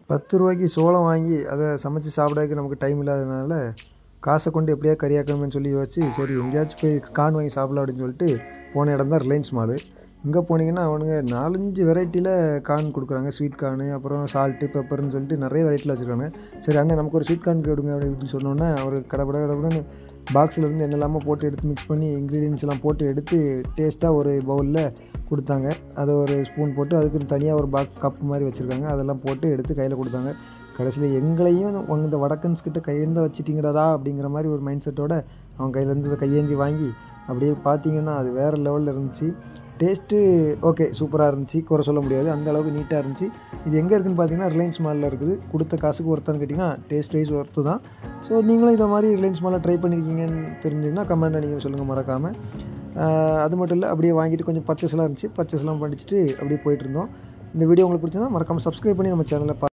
பத்து ரூபாய்க்கு சோளம் வாங்கி அதை சமைச்சு சாப்பிடறதுக்கு நமக்கு டைம் இல்லாததுனால காசை கொண்டு எப்படியா கறியாக்கணும்னு சொல்லி யோசிச்சு சரி எங்கேயாச்சும் போய் கான் வாங்கி சாப்பிடலாம் அப்படின்னு சொல்லிட்டு போன இடம் தான் ரிலையன்ஸ் மாலு இங்கே போனீங்கன்னா அவனுங்க நாலஞ்சு வெரைட்டியில் கார்ன் கொடுக்குறாங்க ஸ்வீட் கார்னு அப்புறம் சால்ட்டு பெப்பர்னு சொல்லிட்டு நிறைய வெரைட்டியில் வச்சுருக்காங்க சரி அண்ணன் நமக்கு ஒரு ஸ்வீட் கார்ன் கொடுங்க அப்படின்னு சொன்னோன்னே அவர் கடப்பட கடப்படன்னு பாக்ஸில் இருந்து என்னெல்லாமோ போட்டு எடுத்து மிக்ஸ் பண்ணி இன்க்ரீடியன்ஸ் எல்லாம் போட்டு எடுத்து டேஸ்ட்டாக ஒரு பவுலில் கொடுத்தாங்க அதை ஒரு ஸ்பூன் போட்டு அதுக்கு தனியாக ஒரு பாக்ஸ் கப் மாதிரி வச்சுருக்காங்க அதெல்லாம் போட்டு எடுத்து கையில் கொடுத்தாங்க கடைசியில் எங்களையும் உங்க இந்த வடக்கன்ஸ் கிட்ட கையேந்த வச்சிட்டிங்கடா அப்படிங்கிற மாதிரி ஒரு மைண்ட் செட்டோட அவன் கையிலேருந்து இதை கையேந்தி வாங்கி அப்படியே பார்த்தீங்கன்னா அது வேறு லெவலில் இருந்துச்சு டேஸ்ட்டு ஓகே சூப்பராக இருந்துச்சு குறை சொல்ல முடியாது அந்த அளவுக்கு நீட்டாக இருந்துச்சு இது எங்கே இருக்குன்னு பார்த்தீங்கன்னா ரிலையன்ஸ் மாலில் இருக்குது கொடுத்த காசுக்கு ஒருத்தான்னு கேட்டிங்கன்னா டேஸ்ட் வைஸ் ஒர்த்து தான் ஸோ நீங்களும் இதை மாதிரி ரிலையன்ஸ் மாலில் ட்ரை பண்ணியிருக்கீங்கன்னு தெரிஞ்சிங்கன்னா கமெண்ட்டில் நீங்கள் சொல்லுங்கள் மறக்காமல் ஆஹ் அது மட்டும் இல்லை அப்படியே வாங்கிட்டு கொஞ்சம் பர்ச்சேஸ்லாம் இருந்துச்சு பர்ச்சேஸ்லாம் படிச்சுட்டு அப்படியே போயிட்டு இருந்தோம் இந்த வீடியோ உங்களுக்கு பிடிச்சதா மறக்காமல் சப்ஸ்கிரைப் பண்ணி நம்ம சேனலை